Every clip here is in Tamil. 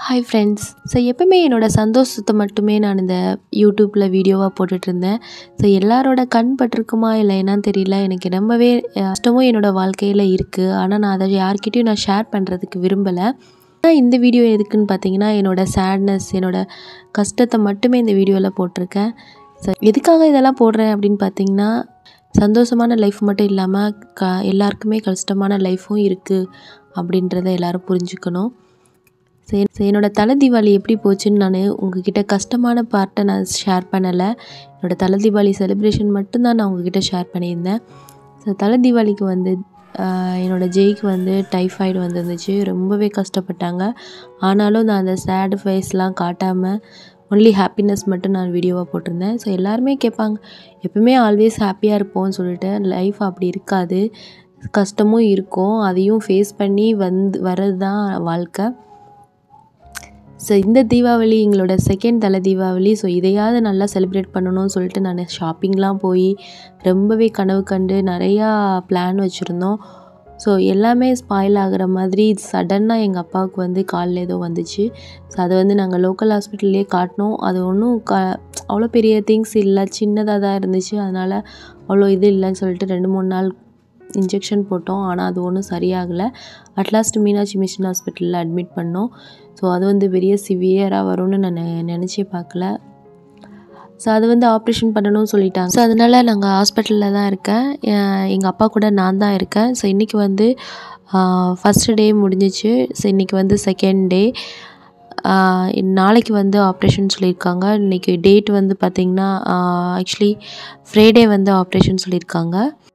ஹாய் ஃப்ரெண்ட்ஸ் ஸோ எப்பவுமே என்னோடய சந்தோஷத்தை மட்டுமே நான் இந்த யூடியூப்பில் வீடியோவாக போட்டுட்ருந்தேன் ஸோ எல்லாரோட கண் பட்டிருக்குமா இல்லை என்னன்னு தெரியல எனக்கு ரொம்பவே அஹ், கஷ்டமும் என்னோடய வாழ்க்கையில் இருக்குது ஆனால் நான் அதை யார்கிட்டயும் நான் ஷேர் பண்ணுறதுக்கு விரும்பலை ஆனால் இந்த வீடியோ எதுக்குன்னு பார்த்தீங்கன்னா என்னோடய சேட்னஸ் என்னோடய கஷ்டத்தை மட்டுமே இந்த வீடியோவில் போட்டிருக்கேன் ஸோ எதுக்காக இதெல்லாம் போடுறேன் அப்படின்னு பார்த்தீங்கன்னா சந்தோஷமான லைஃப் மட்டும் இல்லாமல் க எல்லாருக்குமே கஷ்டமான லைஃப்பும் இருக்குது அப்படின்றத எல்லாரும் புரிஞ்சுக்கணும் சரி சரி என்னோடய தலை தீபாவளி எப்படி போச்சுன்னு நான் உங்ககிட்ட கஷ்டமான பார்ட்டை நான் ஷேர் பண்ணலை என்னோடய தலை தீபாவளி செலிப்ரேஷன் மட்டும்தான் நான் உங்ககிட்ட ஷேர் பண்ணியிருந்தேன் ஸோ தலை தீபாவளிக்கு வந்து ஆஹ், என்னோடய ஜெய்க்கு வந்து டைஃபாய்டு வந்துருந்துச்சு ரொம்பவே கஷ்டப்பட்டாங்க ஆனாலும் நான் அந்த சேடு ஃபேஸ்லாம் காட்டாமல் ஒன்லி ஹாப்பினஸ் மட்டும் நான் வீடியோவாக போட்டிருந்தேன் ஸோ எல்லாருமே கேட்பாங்க எப்பவுமே ஆல்வேஸ் ஹாப்பியாக இருப்போம்னு சொல்லிட்டு லைஃப் அப்படி இருக்காது கஷ்டமும் இருக்கும் அதையும் ஃபேஸ் பண்ணி வந்து வர்றது தான் வாழ்க்கை ஸோ இந்த தீபாவளி எங்களோட செகண்ட் தலை தீபாவளி ஸோ இதையாவது நல்லா செலிப்ரேட் பண்ணணும்னு சொல்லிட்டு நான் ஷாப்பிங்லாம் போய் ரொம்பவே கனவு கண்டு நிறையா பிளான் வச்சுருந்தோம் ஸோ எல்லாமே ஸ்பாயில் ஆகுற மாதிரி சடன்னாக எங்கள் அப்பாவுக்கு வந்து காலில் ஏதோ வந்துச்சு ஸோ அதை வந்து நாங்கள் லோக்கல் ஹாஸ்பிட்டல்லே காட்டினோம் அது ஒன்றும் க அவ்வளோ பெரிய திங்ஸ் இல்லை சின்னதாக தான் இருந்துச்சு அதனால் அவ்வளோ இது இல்லைன்னு சொல்லிட்டு ரெண்டு மூணு நாள் இன்ஜெக்ஷன் போட்டோம் ஆனால் அது ஒன்றும் சரியாகலை அட்லாஸ்ட் மீனாட்சி மிஷன் ஹாஸ்பிட்டலில் அட்மிட் பண்ணோம் ஸோ அது வந்து பெரிய சிவியராக வரும்னு நான் நெ- நினச்சே பார்க்கல ஸோ அது வந்து ஆப்ரேஷன் பண்ணணும்னு சொல்லிட்டாங்க ஸோ அதனால் நாங்கள் ஹாஸ்பிட்டலில் தான் இருக்கேன் எங்கள் அப்பா கூட நான் தான் இருக்கேன் ஸோ இன்றைக்கி வந்து ஃபஸ்ட்டு டே முடிஞ்சிச்சு ஸோ இன்றைக்கி வந்து செகண்ட் டே நாளைக்கு வந்து ஆப்ரேஷன் சொல்லியிருக்காங்க இன்றைக்கி டேட் வந்து பார்த்திங்கன்னா ஆக்சுவலி ஃப்ரைடே வந்து ஆப்ரேஷன் சொல்லியிருக்காங்க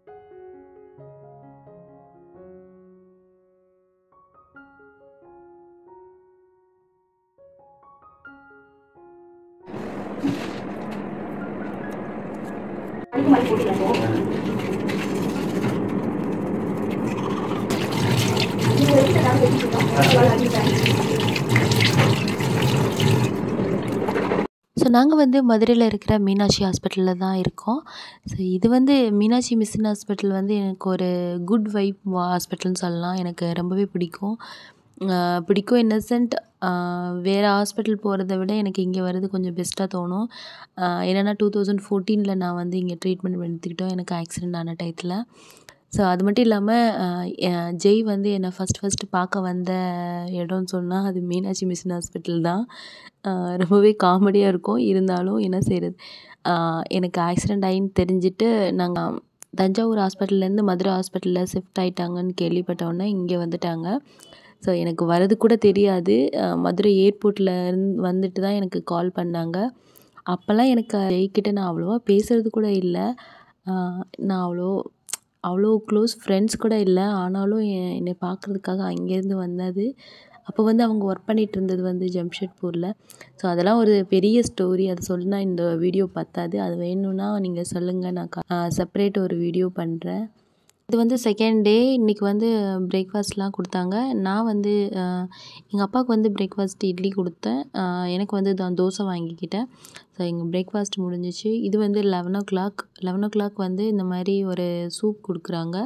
ஸோ நாங்கள் வந்து மதுரையில் இருக்கிற மீனாட்சி ஹாஸ்பிட்டலில் தான் இருக்கோம் ஸோ இது வந்து மீனாட்சி மிஷன் ஹாஸ்பிட்டல் வந்து எனக்கு ஒரு குட் வைப் ஹாஸ்பிட்டல்னு சொல்லலாம் எனக்கு ரொம்பவே பிடிக்கும் ஆஹ் பிடிக்கும் இன்னசென்ட் வேறு ஹாஸ்பிட்டல் போகிறத விட எனக்கு இங்கே வர்றது கொஞ்சம் பெஸ்ட்டாக தோணும் ஆஹ் என்னென்னா டூ தௌசண்ட் ஃபோர்டீனில் நான் வந்து இங்கே ட்ரீட்மெண்ட் எடுத்துக்கிட்டோம் எனக்கு ஆக்சிடெண்ட் ஆன டயத்தில் ஸோ அது மட்டும் இல்லாமல் ஜெய் வந்து என்னை ஃபஸ்ட் ஃபஸ்ட்டு பார்க்க வந்த இடம்னு சொன்னால் அது மீனாட்சி மிஷன் ஹாஸ்பிட்டல் தான் ஆஹ் ரொம்பவே காமெடியாக இருக்கும் இருந்தாலும் என்ன செய்கிறது எனக்கு ஆக்சிடெண்ட் ஆகின்னு தெரிஞ்சுட்டு நாங்கள் தஞ்சாவூர் ஹாஸ்பிட்டல்லேருந்து மதுரை ஹாஸ்பிட்டலில் ஷிஃப்ட் ஆயிட்டாங்கன்னு கேள்விப்பட்டோன்னே இங்கே வந்துட்டாங்க ஸோ எனக்கு வரது கூட தெரியாது ஆஹ் மதுரை ஏர்போர்ட்டில் இருந்து வந்துட்டு தான் எனக்கு கால் பண்ணாங்க அப்போல்லாம் எனக்கு ஜெய்கிட்ட நான் அவ்வளோவா பேசுகிறது கூட இல்லை ஆஹ் நான் அவ்வளோ அவ்வளோ க்ளோஸ் ஃப்ரெண்ட்ஸ் கூட இல்லை ஆனாலும் எ- என்னை பார்க்குறதுக்காக அங்கேருந்து வந்தது அப்போ வந்து அவங்க ஒர்க் பண்ணிட்டு இருந்தது வந்து ஜம்ஷெட்பூரில் ஸோ அதெல்லாம் ஒரு பெரிய ஸ்டோரி அது சொன்னா இந்த வீடியோ பத்தாது அது வேணும்னா நீங்கள் சொல்லுங்கள் நான் செப்பரேட் ஒரு வீடியோ பண்ணுறேன் இது வந்து செகண்ட் டே இன்றைக்கி வந்து பிரேக்ஃபாஸ்ட்லாம் கொடுத்தாங்க நான் வந்து எங்கள் அப்பாவுக்கு வந்து பிரேக்ஃபாஸ்ட் இட்லி கொடுத்தேன் ஆஹ் எனக்கு வந்து தான் தோசை வாங்கிக்கிட்டேன் ஸோ எங்கள் பிரேக்ஃபாஸ்ட் முடிஞ்சிச்சு இது வந்து eleven o'clock eleven o'clock வந்து இந்த மாதிரி ஒரு சூப் கொடுக்குறாங்க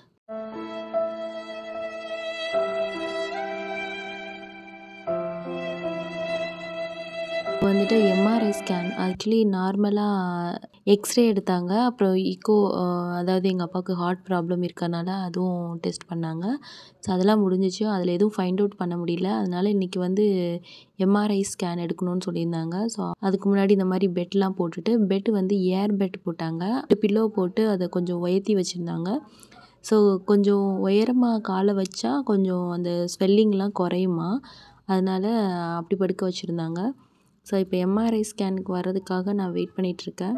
வந்துட்டு எம்ஆர்ஐ ஸ்கேன் ஆக்சுவலி நார்மலாக எக்ஸ்ரே எடுத்தாங்க அப்புறம் ஈக்கோ அதாவது எங்கள் அப்பாவுக்கு ஹார்ட் ப்ராப்ளம் இருக்கனால அதுவும் டெஸ்ட் பண்ணாங்க ஸோ அதெல்லாம் முடிஞ்சிச்சு அதில் எதுவும் ஃபைண்ட் அவுட் பண்ண முடியல அதனால இன்றைக்கி வந்து எம்ஆர்ஐ ஸ்கேன் எடுக்கணும்னு சொல்லியிருந்தாங்க ஸோ அதுக்கு முன்னாடி இந்த மாதிரி பெட்லாம் போட்டுட்டு பெட் வந்து ஏர் பெட் போட்டாங்க பில்லோ போட்டு அதை கொஞ்சம் உயர்த்தி வச்சுருந்தாங்க ஸோ கொஞ்சம் உயரமாக காலை வச்சா கொஞ்சம் அந்த ஸ்வெல்லிங்லாம் குறையுமா அதனால் அப்படி படுக்க வச்சுருந்தாங்க ஸோ இப்போ எம்ஆர்ஐ ஸ்கேனுக்கு வர்றதுக்காக நான் வெயிட் பண்ணிகிட்ருக்கேன்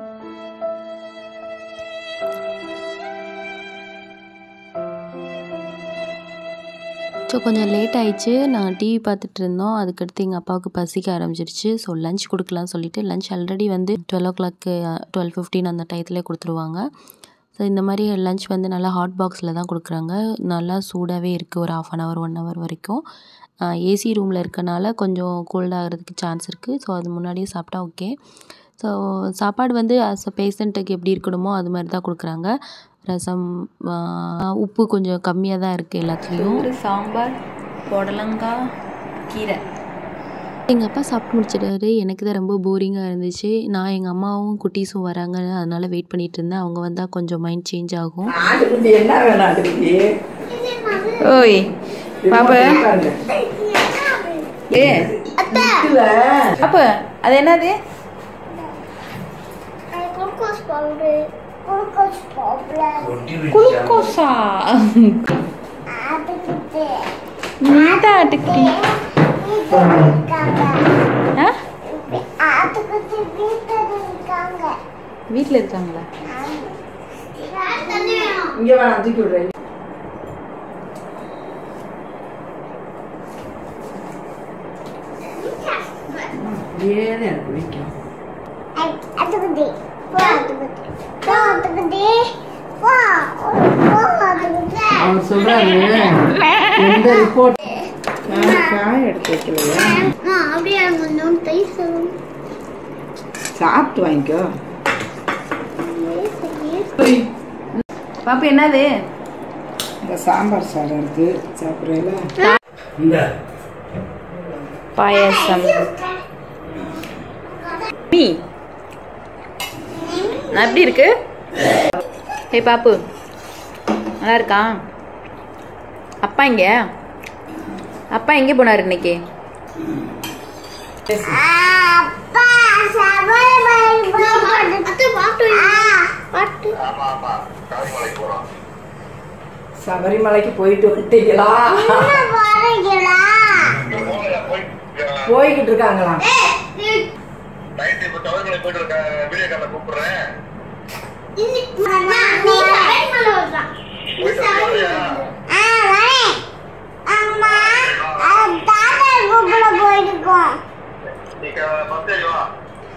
ஸோ கொஞ்சம் லேட் ஆயிடுச்சு நாங்கள் டிவி பார்த்துட்டு இருந்தோம் அதுக்கடுத்து எங்கள் அப்பாவுக்கு பசிக்க ஆரம்பிச்சிருச்சு ஸோ லஞ்ச் கொடுக்கலாம்னு சொல்லிட்டு லஞ்ச் ஆல்ரெடி வந்து twelve o'clock twelve fifteen அந்த டயத்துலேயே கொடுத்துருவாங்க ஸோ இந்த மாதிரி லஞ்ச் வந்து நல்லா ஹாட் பாக்ஸில் தான் கொடுக்குறாங்க நல்லா சூடாகவே இருக்குது ஒரு half an hour one hour வரைக்கும் ஏசி ரூமில் இருக்கனால கொஞ்சம் கோல்ட் ஆகிறதுக்கு சான்ஸ் இருக்குது ஸோ அது முன்னாடியே சாப்பிட்டா ஓகே ஸோ சாப்பாடு வந்து ஆஸ் அ பேஷண்ட்டுக்கு எப்படி இருக்கணுமோ அது மாதிரி தான் கொடுக்குறாங்க ரசம் ஆஹ் உப்பு கொஞ்சம் கம்மியாக தான் இருக்குது எல்லாத்துலேயும் ஒரு சாம்பார் புடலங்காய் கீரை எங்கள் அப்பா சாப்பிட்டு முடிச்சிட்டாரு எனக்கு தான் ரொம்ப போரிங்காக இருந்துச்சு நான் எங்கள் அம்மாவும் குட்டீஸும் வராங்க அதனால் வெயிட் பண்ணிட்டு இருந்தேன் அவங்க வந்தால் கொஞ்சம் மைண்ட் சேஞ்ச் ஆகும் ஆட்டுக்குட்டி என்ன வேணும் ஆட்டுக்குட்டி ஓய் பாப்பா பாருங்க. ஏ இதுல பாப்பா அது என்னது Glucose powder. Glucose powder. குளுக்கோஸா ஆட்டுக்குட்டி. நீதான் ஆட்டுக்குட்டி ஆ ஆட்டுக்குட்டி வீட்டுல இருக்காங்க வீட்டில் இருக்காங்களா தண்ணி வேணும் இங்க வேணாம் தூக்கி விடுறேன் ஏன்னு எனக்கு பிடிக்கும் ஆட்டுக்குட்டி போ ஆட்டுக்குட்டி போ ஆட்டுக்குட்டி போ போ ஆட்டுக்குட்டி அவர் சொல்றாரு எந்த ரிப்போர்ட் காய் எடுத்து வைக்கலையா அம்மா, அப்படியே கொஞ்சம் தயிர் சாதம் சாப்பிட்டு வாங்கிக்கோ பாப்பா என்னது இந்த சாம்பார் சாதம் இருக்கு சாப்பிட்றீங்களா பாயாசம் மீ நான் எப்படி இருக்கு ஹே பாப்பு நல்லா இருக்கா அப்பா இங்க அப்பா எங்கே போனார் இன்னைக்கு அப்பா சபரிமலை பாட்டு பாட்டு பாட்டு சபரிமலைக்கு போயிட்டு வந்துட்டீங்களா என்ன பாருங்களா போய்கிட்டு இருக்காங்களா நைட்டு இப்ப சபரிமலை போயிட்டு இருக்க வீடியோ காலில் கூப்பிடுறேன் நீ சபரிமலை வருதா நீ சபரிமலை ஆ வரேன் அம்மா தாத்தா கூப்பிட போயிருக்கோம் நீங்க பஸ் ஏறி வா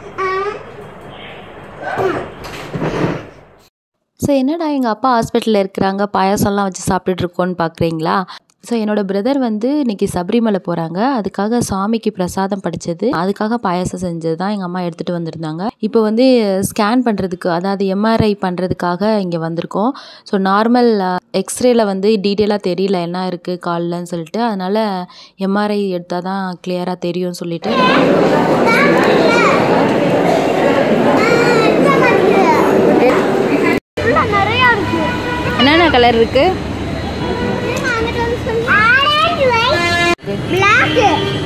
ஸோ என்னடா எங்கள் அப்பா ஹாஸ்பிட்டலில் இருக்கிறாங்க பாயாசம்லாம் வச்சு சாப்பிட்டுட்டு இருக்கோன்னு பார்க்குறீங்களா ஸோ என்னோட பிரதர் வந்து இன்னைக்கு சபரிமலை போகிறாங்க அதுக்காக சாமிக்கு பிரசாதம் படித்தது அதுக்காக பாயாசம் செஞ்சது தான் எங்கள் அம்மா எடுத்துகிட்டு வந்திருந்தாங்க இப்போ வந்து ஸ்கேன் பண்ணுறதுக்கு அதாவது எம்ஆர்ஐ பண்ணுறதுக்காக இங்கே வந்திருக்கோம் ஸோ நார்மல் எக்ஸ்ரேல வந்து டீட்டெயிலாக தெரியல என்ன இருக்குது கால்லன்னு சொல்லிட்டு அதனால் எம்ஆர்ஐ எடுத்தால் தான் கிளியராக தெரியும்னு சொல்லிட்டு நிறைய இருக்கு என்னென்ன கலர் இருக்கு பிளாக்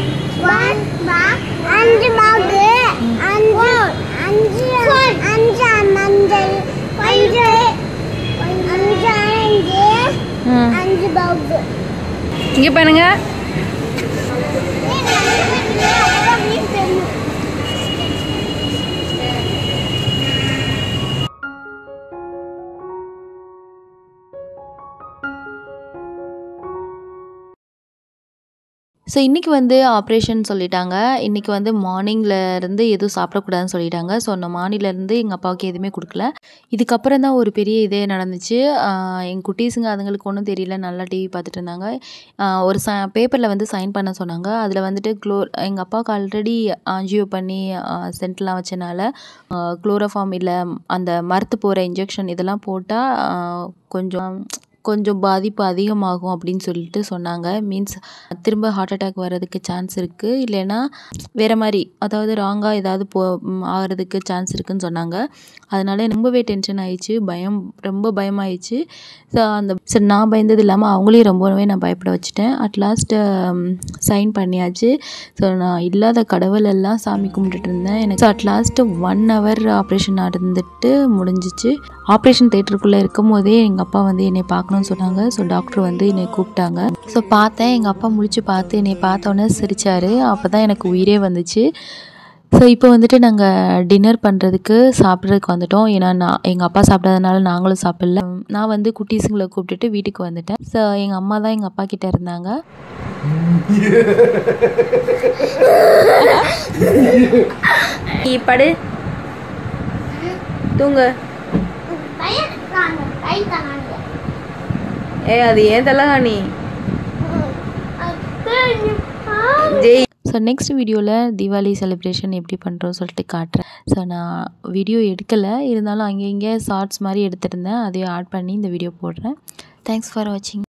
அஞ்சு மாவு அஞ்சு அஞ்சு அஞ்சு மஞ்சள் அஞ்சு அஞ்சு ஆரஞ்சு அஞ்சு பவுப்பு இங்கே பாருங்க ஸோ இன்றைக்கி வந்து ஆப்ரேஷன் சொல்லிட்டாங்க இன்றைக்கி வந்து மார்னிங்கில் இருந்து எதுவும் சாப்பிடக்கூடாதுன்னு சொல்லிட்டாங்க ஸோ நான் மார்னிங்லேருந்து எங்கள் அப்பாவுக்கு எதுவுமே கொடுக்கல இதுக்கப்புறம் தான் ஒரு பெரிய இதே நடந்துச்சு ஆஹ் எங்கள் குட்டீஸுங்க அதுங்களுக்கு ஒன்றும் தெரியல நல்லா டிவி பார்த்துட்டு இருந்தாங்க ஆஹ் ஒரு ச பேப்பரில் வந்து சைன் பண்ண சொன்னாங்க அதில் வந்துட்டு க்ளோ எங்கள் அப்பாவுக்கு ஆல்ரெடி ஆஞ்சியோ பண்ணி சென்ட்லாம் வச்சனால குளோரோஃபார்ம் இல்லை அந்த மரத்து போகிற இன்ஜெக்ஷன் இதெல்லாம் போட்டால் கொஞ்சம் கொஞ்சம் பாதிப்பு அதிகமாகும் அப்படின்னு சொல்லிட்டு சொன்னாங்க மீன்ஸ் திரும்ப ஹார்ட் அட்டாக் வர்றதுக்கு சான்ஸ் இருக்குது இல்லைன்னா வேறு மாதிரி அதாவது ராங்காக ஏதாவது போ ம், ஆகிறதுக்கு சான்ஸ் இருக்குன்னு சொன்னாங்க அதனால ரொம்பவே டென்ஷன் ஆயிடுச்சு பயம் ரொம்ப பயமாயிடுச்சு ஸோ அந்த சரி நான் பயந்தது இல்லாமல் அவங்களையும் ரொம்பவே நான் பயப்பட வச்சுட்டேன் அட் லாஸ்ட் சைன் பண்ணியாச்சு ஸோ நான் இல்லாத கடவுள் எல்லாம் சாமி கும்பிட்டுட்டு இருந்தேன் எனக்கு at last one hour operation நடந்துட்டு முடிஞ்சிச்சு ஆப்ரேஷன் தேட்டருக்குள்ளே இருக்கும் போதே எங்கள் அப்பா வந்து என்னை பார்க்கணும்னு சொன்னாங்க ஸோ டாக்டர் வந்து என்னை கூப்பிட்டாங்க ஸோ பார்த்தேன் எங்கள் அப்பா முழிச்சு பார்த்து என்னை பார்த்தோன்னே சிரிச்சாரு அப்போ தான் எனக்கு உயிரே வந்துச்சு ஸோ இப்போ வந்துட்டு நாங்கள் டின்னர் பண்ணுறதுக்கு சாப்பிட்றதுக்கு வந்துட்டோம் ஏன்னா நான் எங்கள் அப்பா சாப்பிடாதனால நாங்களும் சாப்பிடல நான் வந்து குட்டீஸுங்களை கூப்பிட்டுட்டு வீட்டுக்கு வந்துட்டேன் ஸோ எங்கள் அம்மா தான் எங்கள் அப்பா கிட்ட இருந்தாங்க நீ படு தூங்கு பையன் தாங்க கை தாங்க ஏ அது ஏன் தலகாணி ஜெய் ஸோ நெக்ஸ்ட் வீடியோவில் தீபாவளி செலிப்ரேஷன் எப்படி பண்ணுறோம் சொல்லிட்டு காட்டுறேன் ஸோ நான் வீடியோ எடுக்கலை இருந்தாலும் அங்கே இங்கே ஷார்ட்ஸ் மாதிரி எடுத்திருந்தேன் அதையும் ஆட் பண்ணி இந்த வீடியோ போடுறேன் தேங்க்ஸ் ஃபார் வாட்சிங்